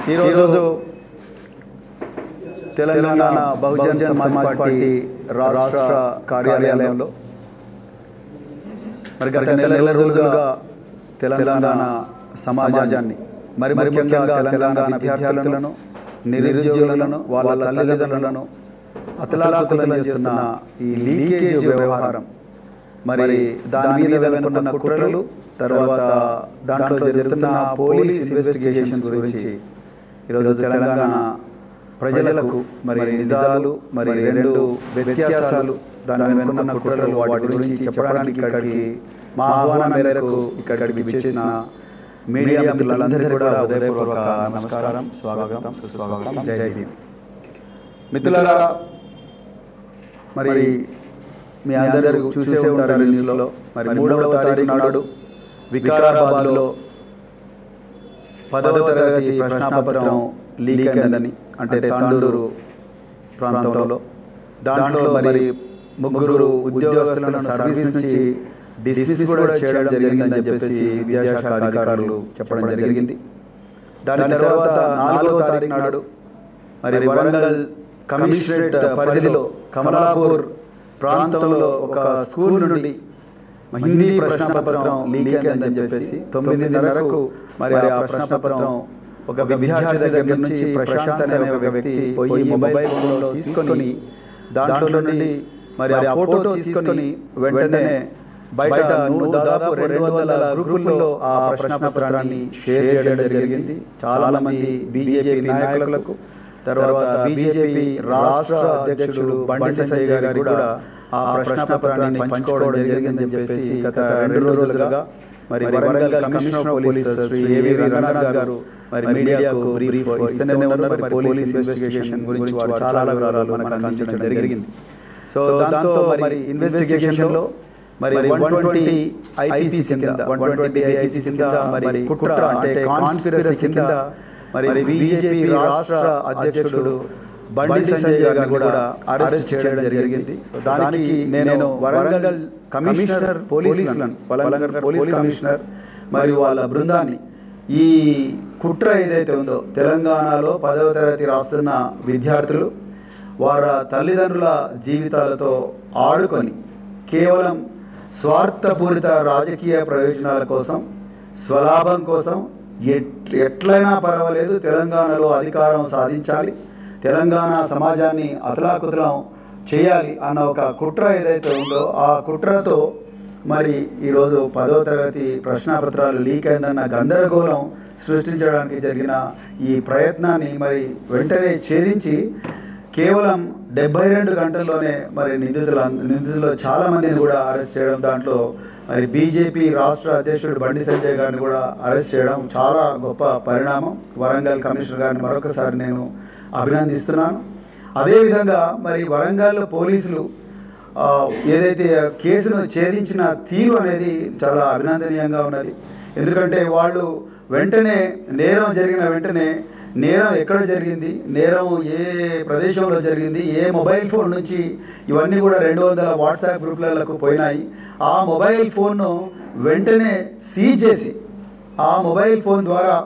ఈరోజు తెలంగాణ బహుజన్ సమాజ్ పార్టీ రాష్ట్ర కార్యాలయంలో మరి గత నెల నెల రోజులుగా తెలంగాణ సమాజాన్ని మరి మరి ముఖ్యంగా తెలంగాణ విద్యార్థులను నిరుద్యోగులను వాళ్ళ తల్లిదండ్రులను అతలాకుతలం చేస్తున్న ఈ లీకేజ్ వ్యవహారం మరి దాని మీద వెనుకున్న కుట్రలు తర్వాత దాంట్లో జరుగుతున్న పోలీస్ ఇన్వెస్టిగేషన్స్ గురించి ఈరోజు తెలంగాణ ప్రజలకు మరి నిజాలు మరి రెండు వ్యత్యాసాలు దాని వెనుకున్న కుట్రలు వాటి గురించి చెప్పడానికి ఇక్కడికి మా ఆహ్వానం మేరకు ఇక్కడికి విచ్చేసిన మీడియా మిత్రులందరికీ కూడా హృదయపూర్వక నమస్కారం స్వాగతం సుస్వాగతం జై భీమ్ మిత్రులారా మరి మీ అందరూ చూసే ఉంటారు న్యూస్లో మరి మూడవ తారీఖు నాడు వికారాబాద్లో పదవ తరగతి ప్రశ్నాపత్రం లీక్ అయిందని అంటే తాండూరు ప్రాంతంలో దాంట్లో మరి ముగ్గురు ఉద్యోగస్తులను సర్వీస్ నుంచి డిస్మిస్ కూడా చేయడం జరిగిందని చెప్పేసి విద్యాశాఖ అధికారులు చెప్పడం జరిగింది దాని తర్వాత నాలుగవ తారీఖు నాడు మరి వరంగల్ కమిషనరేట్ పరిధిలో కమలాపూర్ ప్రాంతంలో ఒక స్కూల్ నుండి హిందీ ప్రశ్నపత్రం లీక్ అయిందని చెప్పేసి తొమ్మిదిన్నరకు మరి ఆ ప్రశ్నపత్రం ఒక విద్యార్థి దగ్గర నుంచి ప్రశాంత్ అనే ఒక వ్యక్తి పోయి మొబైల్ ఫోన్లో తీసుకొని దాంట్లో నుండి మరి ఆ ఫోటో తీసుకొని వెంటనే బయట నూ- దాదాపు రెండు వందల గ్రూపుల్లో ఆ ప్రశ్నపత్రాన్ని షేర్ చేయడం జరిగింది చాలా మంది బీజేపీ నాయకులకు తర్వాత బీజేపీ రాష్ట్ర అధ్యక్షుడు బండి సంజయ్ గారు కూడా ఆ ప్రశ్నపత్రాన్ని పంచుకోవడం జరిగిందని చెప్పేసి గత రెండు రోజులుగా మరి Warangal commissioner of police Shri A V Ranganath గారు మరి మీడియాకు బ్రీఫ్ ఇస్తూనే ఉన్నారు మరి పోలీస్ ఇన్వెస్టిగేషన్ గురించి వారు చాలా వివరాలు మనకు అందించడం జరిగింది సో దాంతో మరి ఇన్వెస్టిగేషన్లో మరి వన్ ట్వంటీ ఐపీసీ కింద వన్ ట్వంటీ ఐపీసీ కింద మరి కుట్ర అంటే కాన్స్పిరసీ కింద మరి బీజేపీ రాష్ట్ర అధ్యక్షుడు బండి సంజయ్ గారిని కూడా అరెస్ట్ చేయడం జరిగింది సో దానికి నేను వరంగల్ కమిషనర్ పోలీసులను వరంగల్ పోలీస్ కమిషనర్ మరియు వాళ్ళ బృందాన్ని ఈ కుట్ర ఏదైతే ఉందో తెలంగాణలో పదవ తరగతి రాస్తున్న విద్యార్థులు వారి తల్లిదండ్రుల జీవితాలతో ఆడుకొని కేవలం స్వార్థపూరిత రాజకీయ ప్రయోజనాల కోసం స్వలాభం కోసం ఎట్ ఎట్లయినా పర్వాలేదు తెలంగాణలో అధికారం సాధించాలి తెలంగాణ సమాజాన్ని అతలాకుతలం చేయాలి అన్న ఒక కుట్ర ఏదైతే ఉందో ఆ కుట్రతో మరి ఈరోజు పదో తరగతి ప్రశ్నాపత్రాలు లీక్ అయిందన్న గందరగోళం సృష్టించడానికి జరిగిన ఈ ప్రయత్నాన్ని మరి వెంటనే ఛేదించి కేవలం డెబ్బై రెండు గంటల్లోనే మరి నిందితుల నిందితుల్లో చాలా మందిని కూడా అరెస్ట్ చేయడం దాంట్లో మరి బీజేపీ రాష్ట్ర అధ్యక్షుడు బండి సంజయ్ గారిని కూడా అరెస్ట్ చేయడం చాలా గొప్ప పరిణామం వరంగల్ కమిషనర్ గారిని మరొకసారి నేను అభినందిస్తున్నాను అదేవిధంగా మరి వరంగల్ పోలీసులు ఆ, ఏదైతే కేసును ఛేదించిన తీరు అనేది చాలా అభినందనీయంగా ఉన్నది ఎందుకంటే వాళ్ళు వెంటనే నేరం జరిగిన వెంటనే నేరం ఎక్కడ జరిగింది నేరం ఏ ప్రదేశంలో జరిగింది ఏ మొబైల్ ఫోన్ నుంచి ఇవన్నీ కూడా రెండు వందల వాట్సాప్ గ్రూపులకు పోయినాయి ఆ మొబైల్ ఫోన్ను వెంటనే సీజ్ చేసి ఆ మొబైల్ ఫోన్ ద్వారా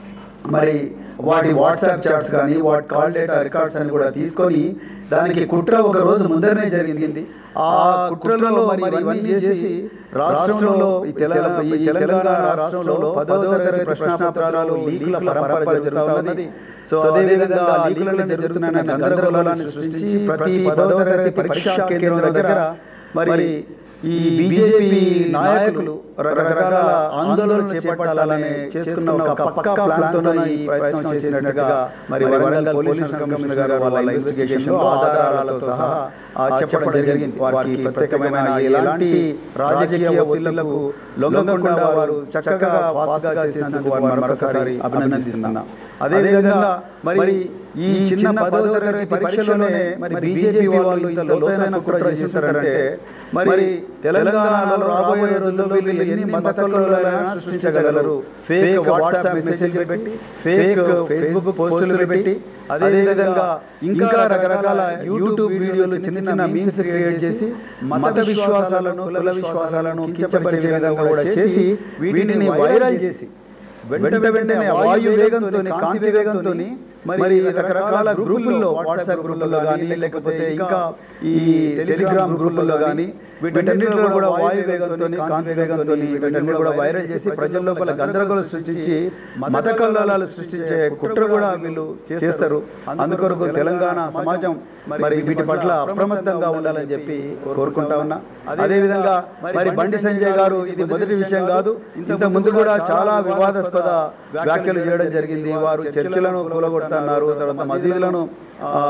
మరి వాటి వాట్సాప్ చాట్స్ కానీ వాటి కాల్ డేటా రికార్డ్స్ అని కూడా తీసుకొని దానికి కుట్ర ఒక రోజు ముందరనే జరిగింది ఆ కుట్రలో మరి ఇవన్నీ చేసి రాష్ట్రంలో ఈ తెలంగాణ ఈ తెలంగాణ రాష్ట్రంలో పదవ తరగతి ప్రశ్నాపత్రాలు లీకుల పరంపర జరుగుతూ ఉన్నది సో అదేవిధంగా లీకులను జరుగుతున్న గందరగోళాన్ని సృష్టించి ప్రతి పదవ తరగతి పరీక్షా కేంద్రం దగ్గర మరి ఈ బీజేపీ నాయకులు రకరకాల ఆందోళన చేపట్టాలని చేసుకున్న ఒక పక్కా ప్లాన్తో ఈ ప్రయత్నం చేసినట్టుగా మరి వరంగల్ పోలీస్ కమిషనర్ గారు వాళ్ళ ఇన్వెస్టిగేషన్ లో ఆధారాలతో సహా ఆ, చెప్పడం జరిగింది వారికి ప్రత్యేకమైన ఎలాంటి రాజకీయ ఒత్తిళ్లకు లొంగకుండా వారు చక్కగా ఫాస్ట్ గా చేసినందుకు వారిని మరొకసారి అభినందిస్తున్నా అదేవిధంగా మరి ఈ చిన్న పదవ తరగతి పరీక్షలోనే మరి బీజేపీ వాళ్ళు ఇంత లోతైన కుట్ర చేసింటారంటే మరి తెలంగాణలో రాబోయే రోజుల్లో వీళ్ళు ఎన్ని మతకలైనా సృష్టించగలరు ఫేక్ వాట్సాప్ మెసేజ్లు పెట్టి ఫేక్ ఫేస్బుక్ పోస్టులు పెట్టి అదేవిధంగా ఇంకా రకరకాల యూట్యూబ్ వీడియోలు చిన్న చిన్న మీమ్స్ క్రియేట్ చేసి మత విశ్వాసాలను కుల విశ్వాసాలను కించపరిచే విధంగా కూడా చేసి వీటిని వైరల్ చేసి వెంట వెంటనే వాయు వేగంతో కాంతి వేగంతో మరి రకరకాల గ్రూపుల్లో వాట్సాప్ గ్రూపుల్లో కానీ లేకపోతే ఇంకా ఈ టెలిగ్రామ్ గ్రూపుల్లో కానీ వీటన్నిటిలో కూడా వాయు వేగంతో కాంతి వేగంతో వీటన్నిటి కూడా వైరల్ చేసి ప్రజల లోపల గందరగోళం సృష్టించి మత కల్లోలాలు సృష్టించే కుట్ర కూడా వీళ్ళు చేస్తారు అందుకొరకు తెలంగాణ సమాజం మరి వీటి పట్ల అప్రమత్తంగా ఉండాలని చెప్పి కోరుకుంటా ఉన్నా అదేవిధంగా మరి బండి సంజయ్ గారు ఇది మొదటి విషయం కాదు ఇంత ముందు కూడా చాలా వివాదాస్పద వ్యాఖ్యలు చేయడం జరిగింది వారు చర్చిలను కూలగొడుతున్నారు తర్వాత మసీదులను ఆ,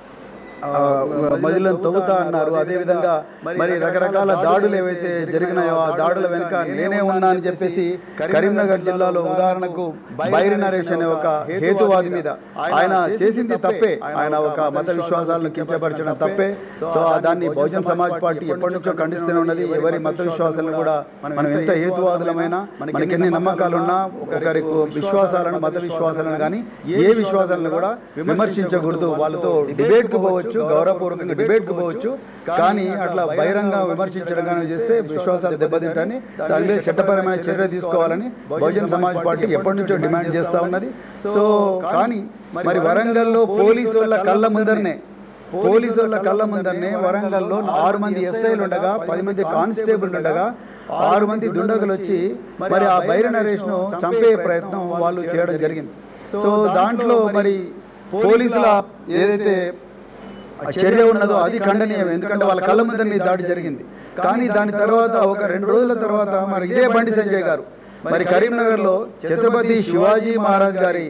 ఆ, మజిలను తవ్వుతా అన్నారు అదేవిధంగా మరి రకరకాల దాడులు ఏవైతే జరిగినాయో ఆ దాడుల వెనుక నేనే ఉన్నా అని చెప్పేసి కరీంనగర్ జిల్లాలో ఉదాహరణకు బైరి నరేష్ అనే ఒక హేతువాది మీద ఆయన చేసింది తప్పే ఆయన ఒక మత విశ్వాసాలను కించపరచడం తప్పే సో ఆ దాన్ని బహుజన్ సమాజ్ పార్టీ ఎప్పటి నుంచో ఖండిస్తూనే ఉన్నది ఎవరి మత విశ్వాసాలను కూడా మనం ఎంత హేతువాదులమైనా మనకి ఎన్ని నమ్మకాలున్నా ఒకరి విశ్వాసాలను మత విశ్వాసాలను కానీ ఏ విశ్వాసాలను కూడా విమర్శించకూడదు వాళ్ళతో డిబేట్ కు పోవచ్చు గౌరవపూర్వకంగా డిబేట్ కు పోవచ్చు కానీ అట్లా బహిరంగ విమర్శించడం కానీ చేస్తే విశ్వాసాలు దెబ్బతింటాయని దాని మీద చట్టపరమైన చర్య తీసుకోవాలని బహుజన్ సమాజ్ పార్టీ ఎప్పటి నుంచో డిమాండ్ చేస్తా ఉన్నది సో కానీ మరి వరంగల్లో పోలీసు వాళ్ళ కళ్ళ ముందరనే పోలీసు వాళ్ళ కళ్ళ ముందరనే వరంగల్లో ఆరు మంది ఎస్ఐలు ఉండగా పది మంది కానిస్టేబుల్ ఉండగా ఆరు మంది దుండగులు వచ్చి మరి ఆ బైర నరేష్ ను చంపే ప్రయత్నం వాళ్ళు చేయడం జరిగింది సో దాంట్లో మరి పోలీసుల ఏదైతే చర్య ఉన్నదో అది ఖండనీయం ఎందుకంటే వాళ్ళ కళ్ళ ముందరనే ఈ దాడి జరిగింది కానీ దాని తర్వాత ఒక రెండు రోజుల తర్వాత మరి ఇదే బండి సంజయ్ గారు మరి కరీంనగర్లో ఛత్రపతి శివాజీ మహారాజ్ గారి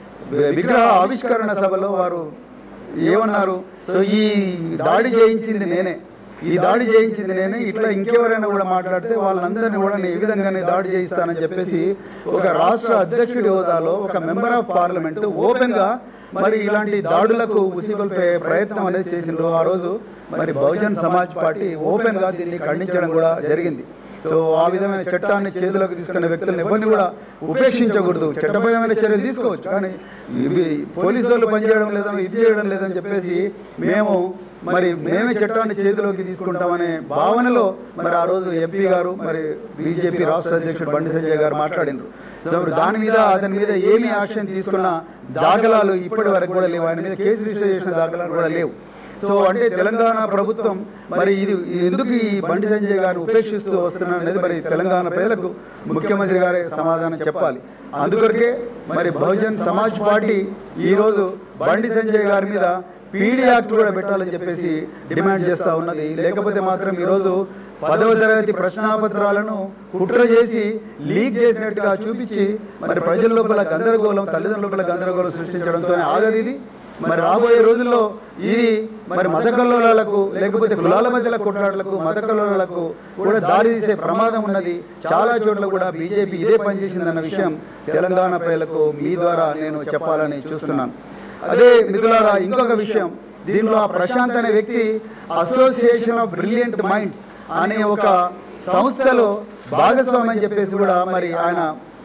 విగ్రహ ఆవిష్కరణ సభలో వారు ఏమన్నారు సో ఈ దాడి చేయించింది నేనే ఈ దాడి చేయించింది నేనే ఇట్లా ఇంకెవరైనా కూడా మాట్లాడితే వాళ్ళందరినీ కూడా నేను ఈ విధంగానే దాడి చేయిస్తానని చెప్పేసి ఒక రాష్ట్ర అధ్యక్షుడి హోదాలో ఒక మెంబర్ ఆఫ్ పార్లమెంట్ ఓపెన్ గా మరి ఇలాంటి దాడులకు ఉసిగొల్పే ప్రయత్నం అనేది చేసిండ్రు ఆ రోజు మరి బహుజన్ సమాజ్ పార్టీ ఓపెన్ గా దీన్ని ఖండించడం కూడా జరిగింది సో ఆ విధమైన చట్టాన్ని చేతులకు తీసుకునే వ్యక్తులను ఎవరిని కూడా ఉపేక్షించకూడదు చట్టపరమైన చర్యలు తీసుకోవచ్చు కానీ ఇవి పోలీసు వాళ్ళు పనిచేయడం లేదని ఇది చేయడం లేదని చెప్పేసి మేము మరి మేమే చట్టాన్ని చేతిలోకి తీసుకుంటామనే భావనలో మరి ఆ రోజు ఎంపీ గారు మరి బీజేపీ రాష్ట్ర అధ్యక్షుడు బండి సంజయ్ గారు మాట్లాడినారు సో మరి దాని మీద అతని మీద ఏమి యాక్షన్ తీసుకున్న దాఖలాలు ఇప్పటి వరకు కూడా లేవు ఆయన మీద కేసు రిజిస్టర్ చేసిన దాఖలాలు కూడా లేవు సో అంటే తెలంగాణ ప్రభుత్వం మరి ఇది ఎందుకు ఈ బండి సంజయ్ గారు ఉపేక్షిస్తూ వస్తున్నారు అనేది మరి తెలంగాణ ప్రజలకు ముఖ్యమంత్రి గారే సమాధానం చెప్పాలి అందుకొరకే మరి బహుజన్ సమాజ్ పార్టీ ఈ రోజు బండి సంజయ్ గారి మీద పీడీ యాక్ట్ కూడా పెట్టాలని చెప్పేసి డిమాండ్ చేస్తా ఉన్నది లేకపోతే మాత్రం ఈరోజు పదవ తరగతి ప్రశ్నాపత్రాలను కుట్ర చేసి లీక్ చేసినట్టుగా చూపించి మరి ప్రజల లోపల గందరగోళం తల్లిదండ్రుల లోపల గందరగోళం సృష్టించడంతో ఆగదు ఇది మరి రాబోయే రోజుల్లో ఇది మరి మత కల్లోలాలకు లేకపోతే కులాల మధ్యల కొట్లాటలకు మత కల్లోలాలకు కూడా దారి తీసే ప్రమాదం ఉన్నది చాలా చోట్ల కూడా బీజేపీ ఇదే పనిచేసిందన్న విషయం తెలంగాణ ప్రజలకు మీ ద్వారా నేను చెప్పాలని చూస్తున్నాను అదే మిథులారా ఇంకొక విషయం దీనిలో ఆ ప్రశాంత్ అనే వ్యక్తి అసోసియేషన్ ఆఫ్ బ్రిలియంట్ మైండ్స్ అనే ఒక సంస్థలో భాగస్వామి అని చెప్పేసి కూడా మరి ఆయన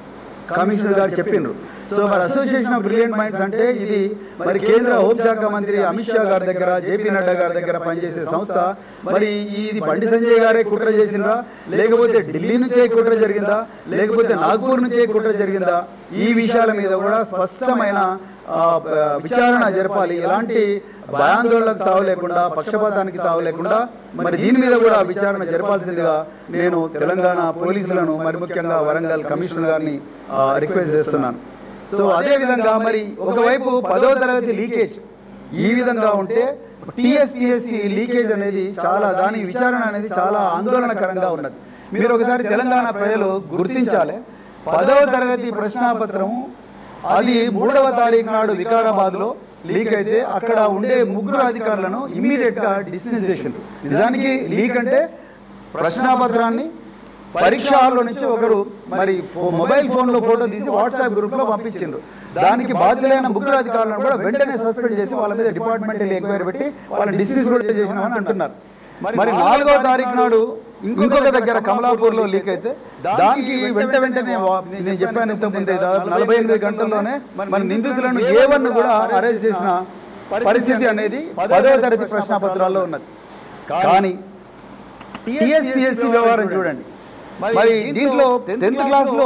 కమిషనర్ గారు చెప్పిండ్రు సో మరి అసోసియేషన్ ఆఫ్ బ్రిలియంట్ మైండ్స్ అంటే ఇది మరి కేంద్ర హోంశాఖ మంత్రి అమిత్ షా గారి దగ్గర జేపీ నడ్డా గారి దగ్గర పనిచేసే సంస్థ మరి ఇది బండి సంజయ్ గారే కుట్ర చేసిందా లేకపోతే ఢిల్లీ నుంచే కుట్ర జరిగిందా లేకపోతే నాగ్పూర్ నుంచే కుట్ర జరిగిందా ఈ విషయాల మీద కూడా స్పష్టమైన ఆ, ఆ, విచారణ జరపాలి ఎలాంటి భయాందోళనకు తావు లేకుండా పక్షపాతానికి తావు లేకుండా మరి దీని మీద కూడా విచారణ జరపాల్సిందిగా నేను తెలంగాణ పోలీసులను మరి ముఖ్యంగా వరంగల్ కమిషనర్ గారిని ఆ, రిక్వెస్ట్ చేస్తున్నాను సో అదే విధంగా మరి ఒకవైపు పదో తరగతి లీకేజ్ ఈ విధంగా ఉంటే టిఎస్పిఎస్సి లీకేజ్ అనేది చాలా దాని విచారణ అనేది చాలా ఆందోళనకరంగా ఉన్నది మీరు ఒకసారి తెలంగాణ ప్రజలు గుర్తించాలి పదవ తరగతి ప్రశ్నాపత్రం అది మూడవ తారీఖు నాడు వికారాబాద్ లో లీక్ అయితే అక్కడ ఉండే ముగ్గురు అధికారులను ఇమ్మీడియట్ గా డిస్మిస్ చేసిండ్రు నిజానికి లీక్ అంటే ప్రశ్నాపత్రాన్ని పరీక్ష హాల్లో నుంచి ఒకరు మరి ఫో- మొబైల్ ఫోన్ లో ఫోటో తీసి వాట్సాప్ గ్రూప్ లో పంపించిండ్రు దానికి బాధ్యులైన ముగ్గురు అధికారులను కూడా వెంటనే సస్పెండ్ చేసి వాళ్ళ మీద డిపార్ట్మెంటల్ ఎంక్వైరీ పెట్టి వాళ్ళని డిస్మిస్ కూడా చేసినామని అంటున్నారు మరి నాలుగో తారీఖు నాడు ఇంకొక దగ్గర కమలాపూర్ లో లీక్ అయితే దానికి వెంట వెంటనే వా- నేను చెప్పాను ఇంత ముందే దాదాపు నలభై ఎనిమిది గంటల్లోనే మన నిందితులను ఏ వన్ కూడా అరెస్ట్ చేసిన పరిస్థితి అనేది పదవ తరగతి ప్రశ్నాపత్రాల్లో ఉన్నది కానీ టిఎస్పిఎస్సి వ్యవహారం చూడండి మరి దీంట్లో టెన్త్ క్లాస్ లో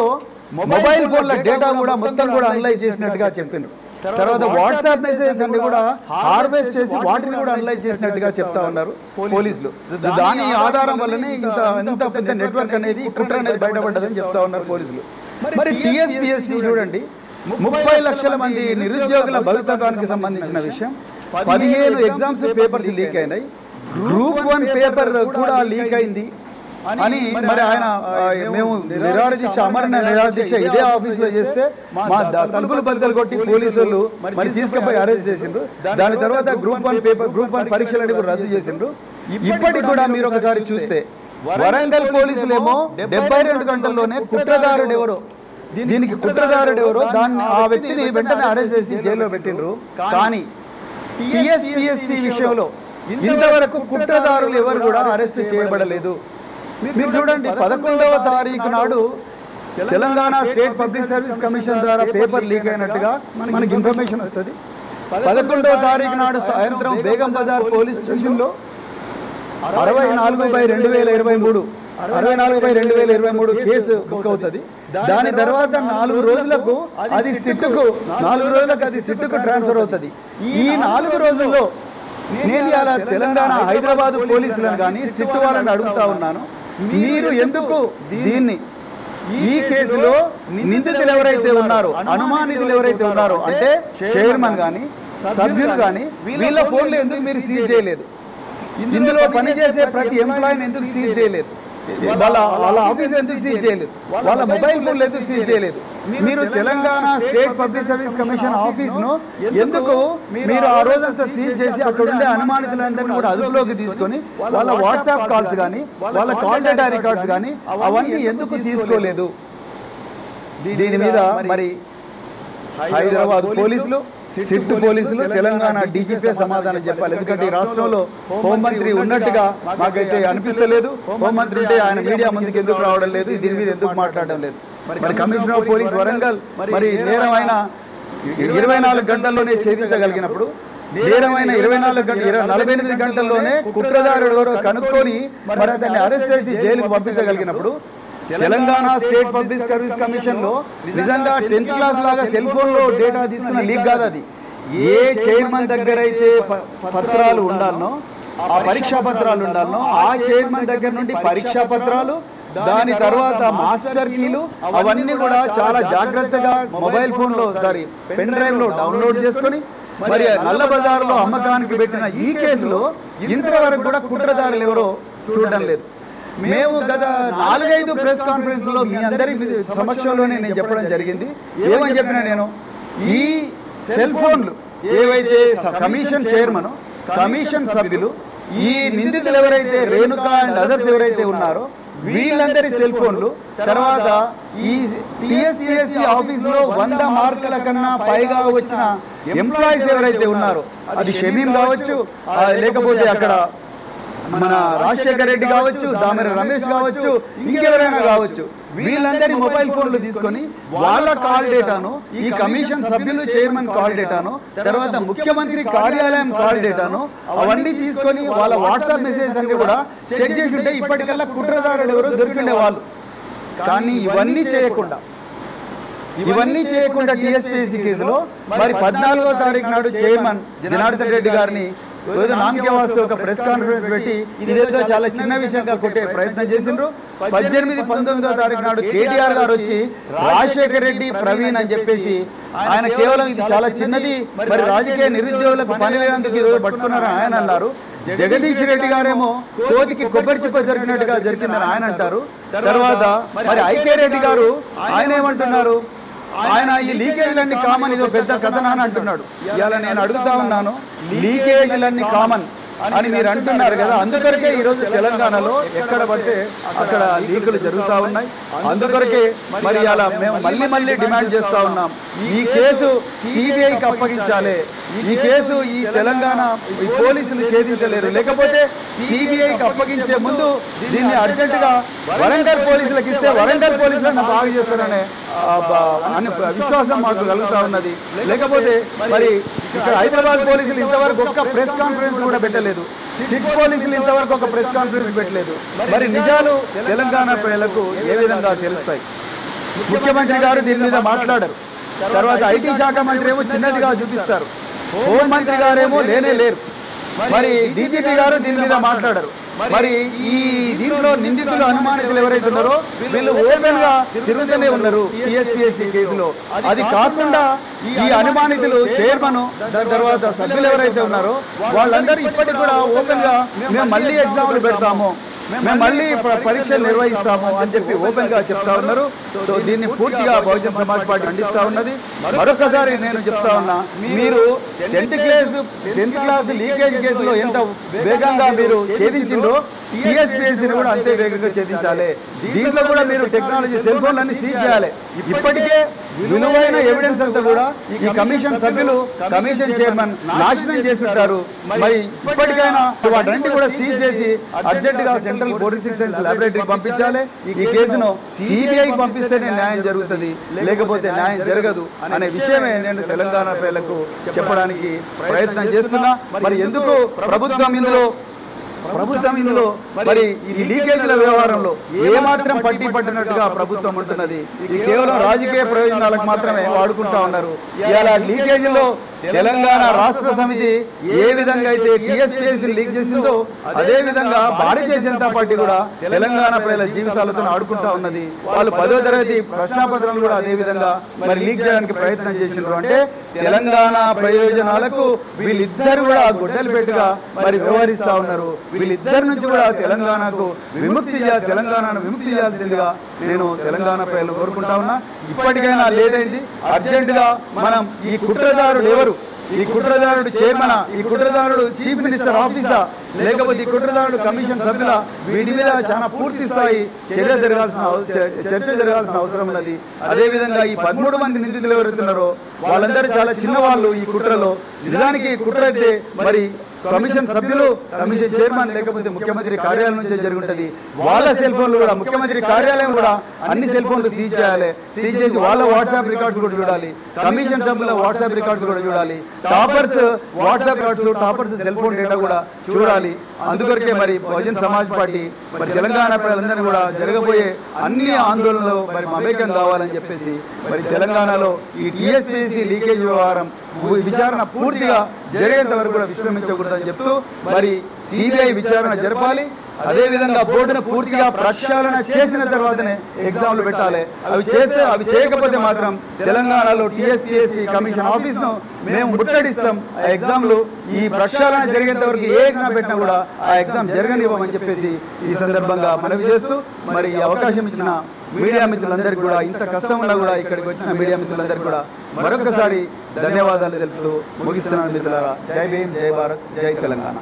మొబైల్ ఫోన్ల డేటా కూడా మొత్తం కూడా అనలైజ్ చేసినట్టుగా చెప్పిండ్రు తర్వాత వాట్సాప్ మెసేజెస్ అన్ని కూడా హార్వెస్ట్ చేసి వాటిని కూడా అనలైజ్ చేసినట్టుగా చెప్తా ఉన్నారు పోలీసులు దాని ఆధారం వల్లనే ఇంత ఇంత పెద్ద నెట్వర్క్ అనేది కుట్ర అనేది బయటపడ్డదని చెప్తా ఉన్నారు పోలీసులు మరి టీఎస్పీఎస్సీ చూడండి ముప్పై లక్షల మంది నిరుద్యోగుల భవితవ్యానికి సంబంధించిన విషయం పదిహేను ఎగ్జామ్స్ పేపర్స్ లీక్ అయినాయి గ్రూప్ వన్ పేపర్ కూడా లీక్ అయింది అని మరి ఆయన ఆ, మేము నిరాహార దీక్ష అమరణ నిరాహార దీక్ష ఇదే ఆఫీస్ లో చేస్తే మా ద- తలుపులు బద్దలు కొట్టి పోలీసులు మరి తీసుకుపోయి అరెస్ట్ చేసిండ్రు దాని తర్వాత group one paper group one పరీక్షలని కూడా రద్దు చేసిండ్రు ఇప్పటికి కూడా మీరు ఒకసారి చూస్తే వరంగల్ పోలీసులేమో డెబ్బై రెండు గంటల్లోనే కుట్రదారుడు ఎవరో దీనికి కుట్రదారుడు ఎవరో దాన్ని ఆ వ్యక్తిని వెంటనే అరెస్ట్ చేసి జైల్లో పెట్టిండ్రు కానీ టిఎస్పిఎస్సి విషయంలో ఇంతవరకు కుట్రదారులు ఎవరు కూడా అరెస్ట్ చేయబడలేదు మీరు చూడండి పదకొండవ తారీఖు నాడు Telangana state public service commission ద్వారా పేపర్ లీక్ అయినట్టుగా మనకి ఇన్ఫర్మేషన్ వస్తుంది పదకొండవ తారీఖు నాడు సాయంత్రం బేగం బజార్ పోలీస్ స్టేషన్లో అరవై నాలుగు బై రెండు వేల ఇరవై మూడు అరవై నాలుగు బై రెండు వేల ఇరవై మూడు కేసు బుక్ అవుతుంది దాని తర్వాత నాలుగు రోజులకు అది సిట్టుకు నాలుగు రోజులకు అది సిట్టుకు ట్రాన్స్ఫర్ అవుతుంది ఈ నాలుగు రోజుల్లో నేను ఇలా తెలంగాణ హైదరాబాద్ పోలీసులను కానీ సిట్టు వాళ్ళని అడుగుతా ఉన్నాను మీరు ఎందుకు దీన్ని ఈ కేసులో నిందితులు ఎవరైతే ఉన్నారో అనుమానితులు ఎవరైతే ఉన్నారో అంటే చైర్మన్ కానీ సభ్యులు కానీ వీళ్ళ ఫోన్లు ఎందుకు మీరు సీజ్ చేయలేదు ఇందులో పనిచేసే ప్రతి ఎంప్లాయీని ఎందుకు సీజ్ చేయలేదు వాళ్ళ వాళ్ళ ఆఫీస్ ఎందుకు సీజ్ చేయలేదు వాళ్ళ మొబైల్ ఫోన్లు ఎందుకు సీజ్ చేయలేదు మీరు Telangana state public service commission office ను ఎందుకు మీరు ఆ రోజంతా సీజ్ చేసి అక్కడ ఉండే అనుమానితులందరినీ కూడా అదుపులోకి తీసుకొని వాళ్ళ వాట్సాప్ కాల్స్ కానీ వాళ్ళ కాల్ డేటా రికార్డ్స్ కానీ అవన్నీ ఎందుకు తీసుకోలేదు దీని మీద మరి హైదరాబాద్ పోలీసులు సిట్ పోలీసులు తెలంగాణ డీజీపీ సమాధానం చెప్పాలి ఎందుకంటే ఈ రాష్ట్రంలో హోంమంత్రి ఉన్నట్టుగా మాకైతే అనిపిస్తలేదు హోంమంత్రి ఉంటే ఆయన మీడియా ముందుకు ఎందుకు రావడం లేదు దీని మీద ఎందుకు మాట్లాడడం లేదు మరి కమిషనర్ ఆఫ్ పోలీస్ వరంగల్ మరి నేరమైన ఇరవై నాలుగు గంటల్లోనే ఛేదించగలిగినప్పుడు నేరమైన ఇరవై నాలుగు గంటలు ఇరవై నలభై ఎనిమిది గంటల్లోనే కుట్రదారుడు ఎవరో కనుక్కొని మరి అతన్ని అరెస్ట్ చేసి జైలుకు పంపించగలిగినప్పుడు Telangana state public service commission లో నిజంగా టెన్త్ క్లాస్ లాగా సెల్ ఫోన్ లో డేటా తీసుకున్న లీక్ కాదు అది ఏ చైర్మన్ దగ్గర అయితే ప- పత్రాలు ఉండాలనో ఆ పరీక్షా పత్రాలు ఉండాలనో ఆ చైర్మన్ దగ్గర నుండి పరీక్షా పత్రాలు దాని తర్వాత మాస్టర్ కీలు అవన్నీ కూడా చాలా జాగ్రత్తగా మొబైల్ ఫోన్ లో సారీ పెన్ డ్రైవ్ లో డౌన్లోడ్ చేసుకొని మరి నల్ల బజార్లో అమ్మకానికి పెట్టిన ఈ కేసులో ఇంతవరకు కూడా కుట్రదారులు ఎవరో చూడడం లేదు మేము గత నాలుగైదు ప్రెస్ కాన్ఫరెన్స్ లో మీ అందరి సమక్షంలోనే నేను చెప్పడం జరిగింది ఏమని చెప్పిన నేను ఈ సెల్ ఫోన్లు ఏవైతే స- కమిషన్ చైర్మన్ కమిషన్ సభ్యులు ఈ నిందితులు ఎవరైతే రేణుక అండ్ అదర్స్ ఎవరైతే ఉన్నారో వీళ్ళందరి సెల్ ఫోన్లు తర్వాత ఈ టిఎస్పిఎస్సి ఆఫీస్ లో వంద మార్కుల కన్నా పైగా వచ్చిన ఎంప్లాయీస్ ఎవరైతే ఉన్నారో అది షమీం కావచ్చు ఆ, లేకపోతే అక్కడ మన రాజశేఖర్ రెడ్డి కావచ్చు దామెర రమేష్ కావచ్చు ఇంకెవరైనా కావచ్చు వీళ్ళందరి మొబైల్ ఫోన్లు తీసుకొని వాళ్ళ కాల్ డేటాను ఈ కమిషన్ సభ్యులు చైర్మన్ కాల్ డేటాను తర్వాత ముఖ్యమంత్రి కార్యాలయం కాల్ డేటాను అవన్నీ తీసుకొని వాళ్ళ వాట్సాప్ మెసేజ్ అన్ని కూడా చెక్ చేసి ఉంటే ఇప్పటికల్లా కుట్రదారులు ఎవరో దొరికిండే వాళ్ళు కానీ ఇవన్నీ చేయకుండా ఇవన్నీ చేయకుండా టీఎస్పీఎస్సీ కేసులో మరి పద్నాలుగో తారీఖు నాడు చైర్మన్ జనార్దన్ రెడ్డి గారిని ఏదో నామకే వాస్తు ఒక ప్రెస్ కాన్ఫరెన్స్ పెట్టి ఇదేదో చాలా చిన్న విషయంగా కొట్టే ప్రయత్నం చేసిండ్రు పద్దెనిమిది పంతొమ్మిదో తారీఖు నాడు కేటీఆర్ గారు వచ్చి రాజశేఖర్ రెడ్డి ప్రవీణ్ అని చెప్పేసి ఆయన కేవలం ఇది చాలా చిన్నది మరి రాజకీయ నిరుద్యోగులకు పని లేనందుకు ఏదో పట్టుకున్నారని ఆయన అన్నారు జగదీష్ రెడ్డి గారేమో కోతికి కొబ్బరి చిప్ప జరిగినట్టుగా జరిగిందని ఆయన అంటారు తర్వాత మరి ఐకే రెడ్డి గారు ఆయన ఏమంటున్నారు ఆయన ఈ లీకేజ్లన్నీ కామన్ ఇది ఒక పెద్ద కథనా అని అంటున్నాడు ఇవాళ నేను అడుగుతా ఉన్నాను లీకేజ్లన్నీ కామన్ అని మీరు అంటున్నారు కదా అందుకొరకే ఈరోజు తెలంగాణలో ఎక్కడ పడితే అక్కడ లీకులు జరుగుతూ ఉన్నాయి అందుకొరకే మరి అలా మేము మళ్ళీ మళ్ళీ డిమాండ్ చేస్తా ఉన్నాం ఈ కేసు సిబిఐకి అప్పగించాలి ఈ కేసు ఈ తెలంగాణ ఈ పోలీసులు ఛేదించలేరు లేకపోతే సిబిఐకి అప్పగించే ముందు దీన్ని అర్జెంటుగా వరంగల్ పోలీసులకు ఇస్తే వరంగల్ పోలీసులను బాగా చేస్తారనే ఆ, బ- అని విశ్వాసం మాకు కలుగుతా ఉన్నది లేకపోతే మరి ఇక్కడ హైదరాబాద్ పోలీసులు ఇంతవరకు ఒక్క ప్రెస్ కాన్ఫరెన్స్ కూడా పెట్టలేదు సిట్ పోలీసులు ఇంతవరకు ఒక ప్రెస్ కాన్ఫరెన్స్ పెట్టలేదు మరి నిజాలు తెలంగాణ ప్రజలకు ఏ విధంగా తెలుస్తాయి ముఖ్యమంత్రి గారు దీని మీద మాట్లాడరు తర్వాత ఐటీ శాఖ మంత్రి ఏమో చిన్నదిగా చూపిస్తారు హోం మంత్రి గారేమో లేనే లేరు మరి డీజీపీ గారు దీని మీద మాట్లాడరు మరి ఈ దీంట్లో నిందితులు అనుమానితులు ఎవరైతే ఉన్నారో వీళ్ళు ఓపెన్ గా తిరుగుతూనే ఉన్నారు టీఎస్పీఎస్సీ కేసులో అది కాకుండా ఈ అనుమానితులు చైర్మన్ దాని తర్వాత సభ్యులు ఎవరైతే ఉన్నారో వాళ్ళందరూ ఇప్పటికి కూడా ఓపెన్ గా మేము మళ్ళీ ఎగ్జామ్లు పెడతాము మేము మళ్ళీ ప- పరీక్షలు నిర్వహిస్తాము అని చెప్పి ఓపెన్ గా చెప్తా ఉన్నారు సో దీన్ని పూర్తిగా బహుజన్ సమాజ్ పార్టీ ఖండిస్తా ఉన్నది మరొకసారి నేను చెప్తా ఉన్నా మీరు tenth class tenth class leakage కేసులో ఎంత వేగంగా మీరు ఛేదించిండ్రో టీఎస్పీఎస్సీని కూడా అంతే వేగంగా ఛేదించాలి దీంట్లో కూడా మీరు టెక్నాలజీ సెల్ ఫోన్లన్నీ సీజ్ చేయాలి ఇప్పటికే విలువైన ఎవిడెన్స్ అంతా కూడా ఈ కమిషన్ సభ్యులు కమిషన్ చైర్మన్ నాశనం చేసి ఉంటారు మరి ఇప్పటికైనా వాటన్నిటి కూడా సీజ్ చేసి అర్జెంట్ గా సెంట్రల్ ఫోరెన్సిక్ సైన్స్ లాబొరేటరీకి పంపించాలి ఈ కేసును సిబిఐకి పంపిస్తేనే న్యాయం జరుగుతుంది లేకపోతే న్యాయం జరగదు అనే విషయమే నేను తెలంగాణ ప్రజలకు చెప్పడానికి ప్రయత్నం చేస్తున్నా మరి ఎందుకు ప్రభుత్వం ఇందులో ప్రభుత్వం ఇందులో మరి ఈ లీకేజీల వ్యవహారంలో ఏమాత్రం పట్టి పట్టినట్టుగా ప్రభుత్వం ఉంటున్నది ఇది కేవలం రాజకీయ ప్రయోజనాలకు మాత్రమే వాడుకుంటా ఉన్నారు ఇలా లీకేజీలో తెలంగాణ రాష్ట్ర సమితి ఏ విధంగా అయితే టీఎస్పీఎస్సీ లీక్ చేసిందో అదే విధంగా భారతీయ జనతా పార్టీ కూడా తెలంగాణ ప్రజల జీవితాలతో ఆడుకుంటా ఉన్నది వాళ్ళు పదో తరగతి ప్రశ్నాపత్రాలు కూడా అదే విధంగా మరి లీక్ చేయడానికి ప్రయత్నం చేసిండ్రు అంటే తెలంగాణ ప్రయోజనాలకు వీళ్ళిద్దరు కూడా గొడ్డలిపెట్టుగా మరి వ్యవహరిస్తా ఉన్నారు వీళ్ళిద్దరి నుంచి కూడా తెలంగాణకు విముక్తి చేయాలి తెలంగాణను విముక్తి చేయాల్సిందిగా నేను తెలంగాణ ప్రజలు కోరుకుంటా ఉన్నా ఇప్పటికైనా లేట్ అయింది అర్జెంటుగా మనం ఈ కుట్రదారుడు ఎవరు ఈ కుట్రదారుడు చైర్మన్ ఈ కుట్రదారుడు చీఫ్ మినిస్టర్ ఆఫీసా లేకపోతే ఈ కుట్రదారుడు కమిషన్ సభ్యుల వీటి మీద చాలా పూర్తి స్థాయి చర్య జరగాల్సిన అవ- చ- చర్చ జరగాల్సిన అవసరం ఉన్నది అదేవిధంగా ఈ పదమూడు మంది నిందితులు ఎవరుతున్నారో వాళ్ళందరూ చాలా చిన్నవాళ్ళు ఈ కుట్రలో నిజానికి ఈ కుట్ర అయితే మరి కమిషన్ సభ్యులు కమిషన్ చైర్మన్ లేకపోతే ముఖ్యమంత్రి కార్యాలయం నుంచే జరుగుతుంది వాళ్ళ సెల్ ఫోన్లు కూడా ముఖ్యమంత్రి కార్యాలయం కూడా అన్ని సెల్ ఫోన్లు సీజ్ చేయాలి సీజ్ చేసి వాళ్ళ వాట్సాప్ రికార్డ్స్ కూడా చూడాలి కమిషన్ సభ్యుల వాట్సాప్ రికార్డ్స్ కూడా చూడాలి toppers WhatsApp records toppers cell phone data కూడా చూడాలి అందుకొరకే మరి బహుజన్ సమాజ్ పార్టీ మరి తెలంగాణ ప్రజలందరినీ కూడా జరగబోయే అన్ని ఆందోళనలు మరి మమేకం కావాలని చెప్పేసి మరి తెలంగాణలో ఈ టీఎస్పీసీ లీకేజ్ వ్యవహారం వు- విచారణ పూర్తిగా జరిగేంత వరకు కూడా విశ్రమించకూడదని చెప్తూ మరి సిబిఐ విచారణ జరపాలి అదే విధంగా బోర్డును పూర్తిగా ప్రక్షాళన చేసిన తర్వాతనే ఎగ్జామ్లు పెట్టాలి అవి చేస్తే అవి చేయకపోతే మాత్రం తెలంగాణలో టీఎస్పీఎస్సీ కమిషన్ ఆఫీస్ను మేము ముట్టడిస్తాం ఆ ఎగ్జామ్లు ఈ ప్రక్షాళన జరిగేంత వరకు ఏ ఎగ్జామ్ పెట్టినా కూడా ఆ ఎగ్జామ్ జరగనివ్వమని చెప్పేసి ఈ సందర్భంగా మనవి చేస్తూ మరి ఈ అవకాశం ఇచ్చిన మీడియా మిత్రులందరికీ కూడా ఇంత కష్టం ఉన్నా కూడా ఇక్కడికి వచ్చిన మీడియా మిత్రులందరికీ కూడా మరొకసారి ధన్యవాదాలు తెలుపుతూ ముగిస్తున్నాను మిత్రులారా జై భీమ్ జై భారత్ జై తెలంగాణ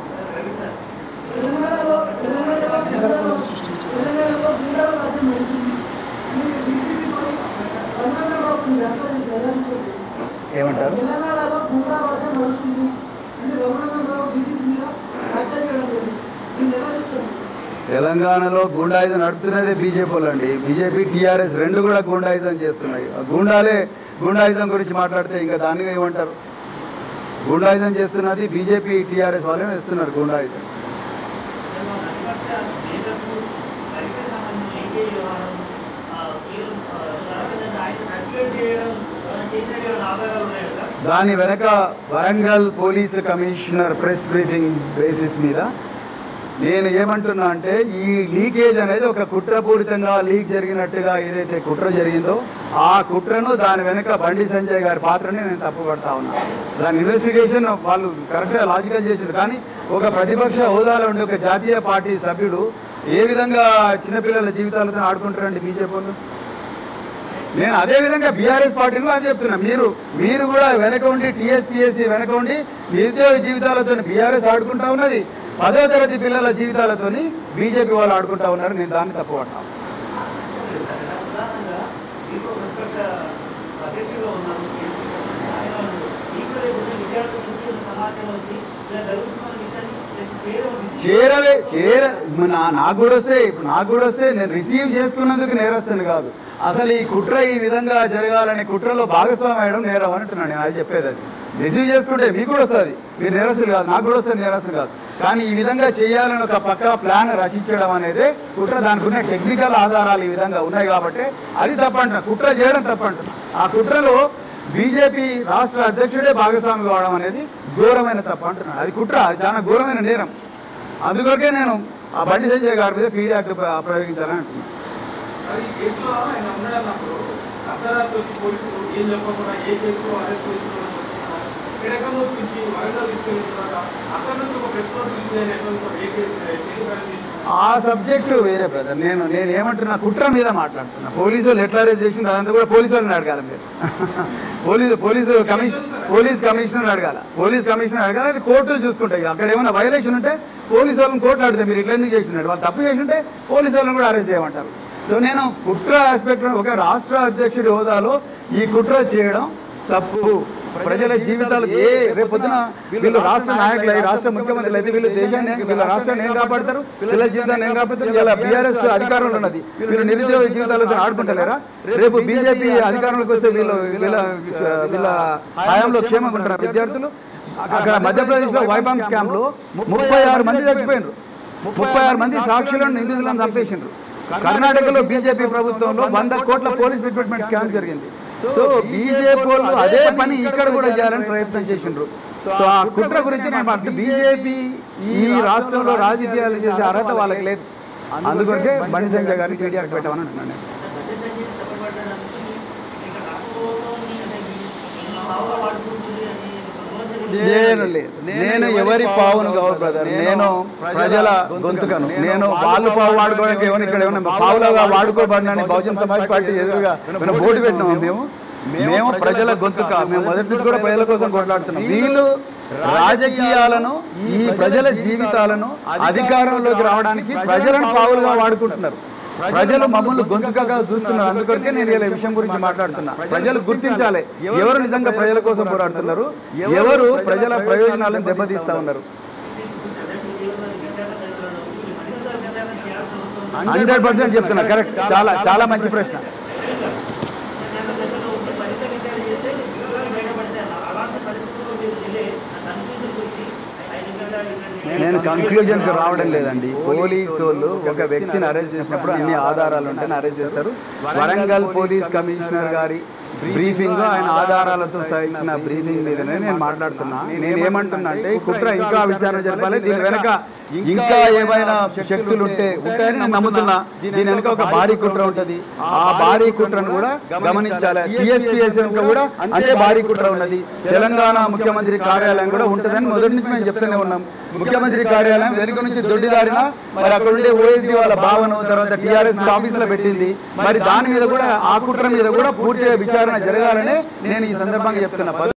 తెలంగాణలో తెలంగాణలో తెలంగాణలో గుండాల రాజ్యం నడుస్తుంది ఈ బీజేపీ పై తెలంగాణలో కొన్ని వ్యాఖ్యలు చేసి వెల్లడిస్తుంది ఏమంటారు తెలంగాణలో గుండా రాజ్యం నడుస్తుంది అంటే రఘునందనరావు బీజేపీ మీద వ్యాఖ్యలు చేయడం లేదు దీన్ని ఎలా చూస్తారు తెలంగాణలో గూండాయిజం నడుపుతున్నదే బీజేపీ వాళ్ళు అండి బీజేపీ టీఆర్ఎస్ రెండు కూడా గూండాయిజం చేస్తున్నాయి ఆ గూండాలే గూండాయిజం గురించి మాట్లాడితే ఇంకా దాన్ని ఏమంటారు గూండాయిజం చేస్తున్నది బీజేపీ టీఆర్ఎస్ వాళ్ళే ఇస్తున్నారు గూండాయిజం ప్రతిపక్ష నేతలకు పరీక్ష సంబంధించిన లీకేజ్ వ్యవహారం ఆ, కేవలం, ఆ, తర్వాత ఆయన సర్క్యులేట్ చేయడం ఆ, చేసినట్టు ఏమైనా ఆధారాలు ఉన్నాయా సార్ దాని వెనక Warangal police commissioner press briefing basis మీద నేను ఏమంటున్నా అంటే ఈ లీకేజ్ అనేది ఒక కుట్రపూరితంగా లీక్ జరిగినట్టుగా ఏదైతే కుట్ర జరిగిందో ఆ కుట్రను దాని వెనక బండి సంజయ్ గారి పాత్రని నేను తప్పుపడతా ఉన్నా దాని ఇన్వెస్టిగేషన్ వాళ్ళు కరెక్ట్గా లాజికల్ చేసిండు కానీ ఒక ప్రతిపక్ష హోదాలో ఉండే ఒక జాతీయ పార్టీ సభ్యుడు ఏ విధంగా చిన్నపిల్లల జీవితాలతో ఆడుకుంటారండి బీజేపీ వాళ్ళు నేను అదే విధంగా బీఆర్ఎస్ పార్టీని అని చెప్తున్నా మీరు మీరు కూడా వెనక ఉండి టీఎస్పీఎస్సీ వెనక ఉండి నిరుద్యోగ జీవితాలతో బీఆర్ఎస్ ఆడుకుంటా ఉన్నది పదో తరగతి పిల్లల జీవితాలతోని బీజేపీ వాళ్ళు ఆడుకుంటా ఉన్నారు నేను దాన్ని తప్పుపడతాను ప్రధానంగా మీకు ప్రతిపక్ష అధ్యక్షులుగా ఉన్నారు ఆయన మీకు రేపు విద్యార్థుల నుంచి ఉన్న సమాజంలో వచ్చి ఇలా జరుగుతున్న విషయాన్ని just చేయడం విసి- చేరవే చేర నా నాకు కూడా వస్తే ఇప్పుడు నాకు కూడా వస్తే నేను రిసీవ్ చేసుకున్నందుకు నేరస్తుని కాదు అసలు ఈ కుట్ర ఈ విధంగా జరగాలనే కుట్రలో భాగస్వామి అయ్యడం నేరం అంటున్నాను నేను అది చెప్పేది అది రిసీవ్ చేసుకుంటే మీకు కూడా వస్తుంది మీరు నేరస్తులు కాదు నాకు కూడా వస్తుంది నేరస్తులు కాదు కానీ ఈ విధంగా చేయాలని ఒక పక్క ప్లాన్ రచించడం అనేది కుట్ర దానికి ఉన్న టెక్నికల్ ఆధారాలు ఈ విధంగా ఉన్నాయి కాబట్టి అది తప్పంటున్నా కుట్ర చేయడం తప్పంటున్నా ఆ కుట్రలో బీజేపీ రాష్ట్ర అధ్యక్షుడే భాగస్వామి కావడం అనేది ఘోరమైన తప్ప అంటున్నాడు అది కుట్ర అది చాలా ఘోరమైన నేరం అందుకొరకే నేను ఆ బండి సంజయ్ గారి మీద పీడీ యాక్ట్ ప్ర- ప్రయోగించాలని అంటున్నాను మరి ఈ కేసులో ఆయన ఉన్నాడన్నప్పుడు అర్ధరాత్రి వచ్చి పోలీసులు ఏం చెప్పకుండా ఏ కేసు అరెస్ట్ చేస్తున్నారు కిడకంలో నుంచి వరంగల్ తీసుకెళ్ళిన తర్వాత అక్కడ నుంచి ఒక ప్రెస్ నోట్ రిలీజ్ అయిన ఎట్లా ఉంది? ఏ కేసు ఎందుకు అరెస్ట్ చేస్తున్నారు? ఆ సబ్జెక్టు వేరే బ్రదర్ నేను నేను ఏమంటున్నా కుట్ర మీద మాట్లాడుతున్నా పోలీసు వాళ్ళు ఎట్లా అరెస్ట్ చేసిండ్రు అదంతా కూడా పోలీసు వాళ్ళని అడగాలి మీరు police police commission police commissioner అడగాల పోలీస్ కమిషనర్ అడగాలి అది కోర్టులు చూసుకుంటాయి అక్కడ ఏమైనా వైలేషన్ ఉంటే పోలీసు వాళ్ళని కోర్టులు అడిగితే మీరు ఇట్లా ఎందుకు చేసినట్టు వాళ్ళు తప్పు చేసి ఉంటే పోలీసు వాళ్ళని కూడా అరెస్ట్ చేయమంటారు సో నేను కుట్ర ఆస్పెక్ట్ ఒక రాష్ట్ర అధ్యక్షుడి హోదాలో ఈ కుట్ర చేయడం తప్పు ప్రజల జీవితాలు ఏ రేపు పొద్దున వీళ్ళు రాష్ట్ర నాయకులు అయ్యి రాష్ట్ర ముఖ్యమంత్రులు అయితే వీళ్ళు దేశాన్ని వీళ్ళ రాష్ట్రాన్ని ఏం కాపాడతారు పిల్లల జీవితాన్ని ఏం కాపాడతారు ఇలా బీఆర్ఎస్ అధికారంలో ఉన్నది వీళ్ళు నిరుద్యోగ జీవితాలతో ఆడుకుంటలేరా రేపు బీజేపీ అధికారంలోకి వస్తే వీళ్ళు వీళ్ళ వీళ్ళ హయాంలో క్షేమంగా ఉంటారా విద్యార్థులు అక్కడ మధ్యప్రదేశ్ లో వైబామ్ స్కామ్ లో ముప్పై ఆరు మంది చచ్చిపోయినారు ముప్పై ఆరు మంది సాక్షులను నిందితులను చంపేసిండ్రు కర్ణాటకలో బీజేపీ ప్రభుత్వంలో వంద కోట్ల పోలీస్ రిక్రూట్మెంట్ స్కామ్ జరిగింది సో బీజేపీ వాళ్ళు అదే పని ఇక్కడ కూడా చేయాలని ప్రయత్నం చేసిండ్రు సో ఆ కుట్ర గురించి నేను మాట్లాడు బీజేపీ ఈ రాష్ట్రంలో రాజకీయాలు చేసే అర్హత వాళ్ళకి లేదు అందుకొరకే బండి సంజయ్ గారిని టీడీఆర్ పెట్టమని అంటున్నాను నేను. బడ్జెట్ సంఖ్య తప్పబడడానికి ఇక్కడ రాష్ట్ర ప్రభుత్వం అంటే ఈ పావుగా వాడుకుంటుంది అని ఒక విమర్శ నేను లేదు నేను ఎవరి పావును కావు బ్రదర్ నేను ప్రజల గొంతుకను నేను వాళ్ళు పావు వాడుకోవడానికి ఏమైనా ఇక్కడ ఏమైనా పావులుగా వాడుకోబడినని బహుజన్ సమాజ్ పార్టీ ఎదురుగా మేము ఓటు పెట్టినాము మేము మేము ప్రజల గొంతుక మేము మొదటి నుంచి కూడా ప్రజల కోసం కొట్లాడుతున్నాం వీళ్ళు రాజకీయాలను ఈ ప్రజల జీవితాలను అధికారంలోకి రావడానికి ప్రజలను పావులుగా వాడుకుంటున్నారు ప్రజలు మమ్మల్ని గొంతుకగా చూస్తున్నారు అందుకొరకే నేను ఇలా ఈ విషయం గురించి మాట్లాడుతున్నా ప్రజలు గుర్తించాలి ఎవరు నిజంగా ప్రజల కోసం పోరాడుతున్నారు ఎవరు ప్రజల ప్రయోజనాలను దెబ్బతీస్తా ఉన్నారు హండ్రెడ్ పర్సెంట్ చెప్తున్నా కరెక్ట్ చాలా చాలా మంచి ప్రశ్న నేను కంక్లూజన్ కి రావడం లేదండి పోలీసు వాళ్ళు ఒక వ్యక్తిని అరెస్ట్ చేసినప్పుడు అన్ని ఆధారాలు ఉంటేనే అరెస్ట్ చేస్తారు వరంగల్ పోలీస్ కమిషనర్ గారి బ్రీఫింగ్ ఆయన ఆధారాలతో సాగించిన బ్రీఫింగ్ మీదనే నేను మాట్లాడుతున్నా నేను ఏమంటున్నా అంటే ఈ కుట్ర ఇంకా విచారణ జరపాలి దీని వెనక ఇంకా ఏమైనా శక్తులు ఉంటే ఉంటాయని నేను నమ్ముతున్నా దీని వెనక ఒక భారీ కుట్ర ఉంటది ఆ భారీ కుట్రను కూడా గమనించాలి టీఎస్పీఎస్ వెనుక కూడా అదే భారీ కుట్ర ఉన్నది తెలంగాణ ముఖ్యమంత్రి కార్యాలయం కూడా ఉంటుందని మొదటి నుంచి మేము చెప్తూనే ఉన్నాం ముఖ్యమంత్రి కార్యాలయం వెనుక నుంచి దొడ్డిదారిన మరి అక్కడ ఉండే ఓఎస్డీ వాళ్ళ భావన తర్వాత టీఆర్ఎస్ ఆఫీసులో పెట్టింది మరి దాని మీద కూడా ఆ కుట్ర మీద కూడా పూర్తిగా విచారణ జరగాలని నేను ఈ సందర్భంగా చెప్తున్నా